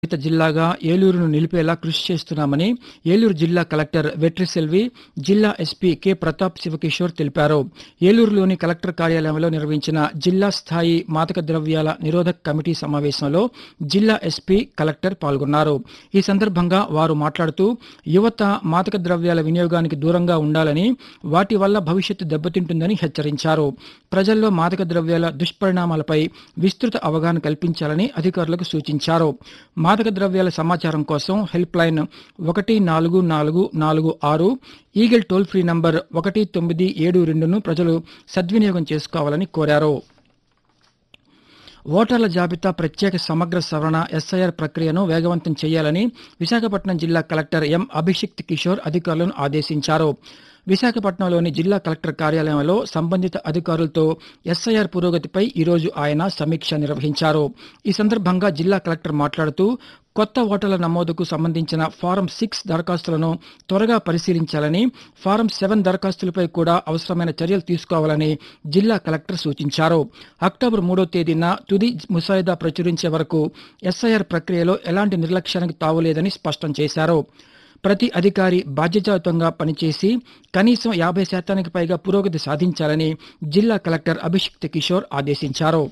రహిత జిల్లాగా ఏలూరును నిలిపేలా కృషి చేస్తున్నామని ఏలూరు జిల్లా కలెక్టర్ వెట్రిసెల్వి జిల్లా ఎస్పీ కె ప్రతాప్ శివకిషోర్ తెలిపారు ఏలూరులోని కలెక్టర్ కార్యాలయంలో నిర్వహించిన జిల్లా స్థాయి మాదక ద్రవ్యాల నిరోధక కమిటీ సమావేశంలో జిల్లా ఎస్పీ కలెక్టర్ పాల్గొన్నారు ఈ సందర్భంగా వారు మాట్లాడుతూ యువత మాదక ద్రవ్యాల వినియోగానికి దూరంగా ఉండాలని వాటి వల్ల భవిష్యత్తు దెబ్బతింటుందని హెచ్చరించారు ప్రజల్లో మాదక ద్రవ్యాల దుష్పరిణామాలపై విస్తృత అవగాహన కల్పించాలని అధికారులకు సూచించారు మాదక ద్రవ్యాల సమాచారం కోసం హెల్ప్ లైన్ ఒకటి నాలుగు నాలుగు నాలుగు ఆరు ఈగిల్ టోల్ ఫ్రీ నంబర్ ఒకటి తొమ్మిది ఏడు రెండును ప్రజలు సద్వినియోగం చేసుకోవాలని కోరారు ఓటర్ల జాబితా ప్రత్యేక సమగ్ర సవరణ ఎస్ఐఆర్ ప్రక్రియను వేగవంతం చేయాలని విశాఖపట్నం జిల్లా కలెక్టర్ ఎం అభిషిక్త్ కిషోర్ అధికారులను ఆదేశించారు విశాఖపట్నంలోని జిల్లా కలెక్టర్ కార్యాలయంలో సంబంధిత అధికారులతో ఎస్ఐఆర్ పురోగతిపై ఈరోజు ఆయన సమీక్ష నిర్వహించారు ఈ సందర్భంగా జిల్లా కలెక్టర్ మాట్లాడుతూ కొత్త ఓటర్ల నమోదుకు సంబంధించిన ఫారం సిక్స్ దరఖాస్తులను త్వరగా పరిశీలించాలని ఫారం సెవెన్ దరఖాస్తులపై కూడా అవసరమైన చర్యలు తీసుకోవాలని జిల్లా కలెక్టర్ సూచించారు అక్టోబర్ మూడో తేదీన తుది ముసాయిదా ప్రచురించే వరకు ఎస్ఐఆర్ ప్రక్రియలో ఎలాంటి నిర్లక్ష్యానికి తావులేదని స్పష్టం చేశారు ప్రతి అధికారి బాధ్యతాయుతంగా పనిచేసి కనీసం యాభై శాతానికి పైగా పురోగతి సాధించాలని జిల్లా కలెక్టర్ అభిషిక్త్ కిషోర్ ఆదేశించారు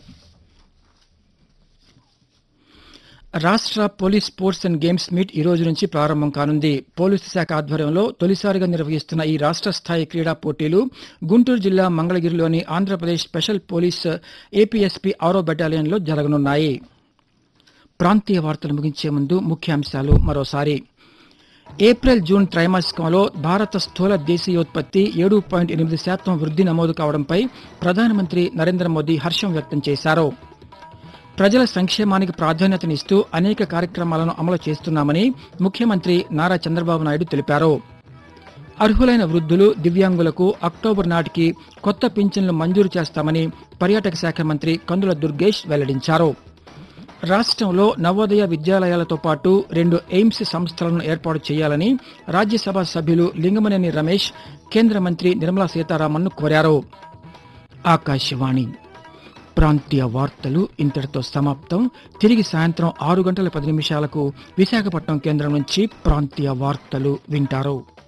రాష్ట్ర police sports and games meet ఈ రోజు నుంచి ప్రారంభం కానుంది పోలీసు శాఖ ఆధ్వర్యంలో తొలిసారిగా నిర్వహిస్తున్న ఈ రాష్ట్ర స్థాయి క్రీడా పోటీలు గుంటూరు జిల్లా మంగళగిరిలోని ఆంధ్రప్రదేశ్ స్పెషల్ పోలీస్ ఏపీఎస్పీ ఆరో బెటాలియన్లో జరగనున్నాయి ప్రాంతీయ వార్తలు ముగించే ముందు ముఖ్యాంశాలు మరోసారి ఏప్రిల్ జూన్ త్రైమాసికంలో భారత స్థూల దేశీయోత్పత్తి ఏడు పాయింట్ ఎనిమిది శాతం వృద్ధి నమోదు కావడంపై ప్రధానమంత్రి నరేంద్ర మోదీ హర్షం వ్యక్తం చేశారు ప్రజల సంక్షేమానికి ప్రాధాన్యతనిస్తూ అనేక కార్యక్రమాలను అమలు చేస్తున్నామని ముఖ్యమంత్రి నారా చంద్రబాబు నాయుడు తెలిపారు అర్హులైన వృద్ధులు దివ్యాంగులకు అక్టోబర్ నాటికి కొత్త పింఛన్లు మంజూరు చేస్తామని పర్యాటక శాఖ మంత్రి కందుల దుర్గేష్ వెల్లడించారు రాష్ట్రంలో నవోదయ విద్యాలయాలతో పాటు రెండు ఎయిమ్స్ సంస్థలను ఏర్పాటు చేయాలని రాజ్యసభ సభ్యులు లింగమనేని రమేష్ కేంద్ర మంత్రి నిర్మలా సీతారామన్ను కోరారు ఆకాశవాణి ప్రాంతీయ వార్తలు ఇంతటితో సమాప్తం తిరిగి సాయంత్రం ఆరు గంటల పది నిమిషాలకు విశాఖపట్నం కేంద్రం నుంచి ప్రాంతీయ వార్తలు వింటారు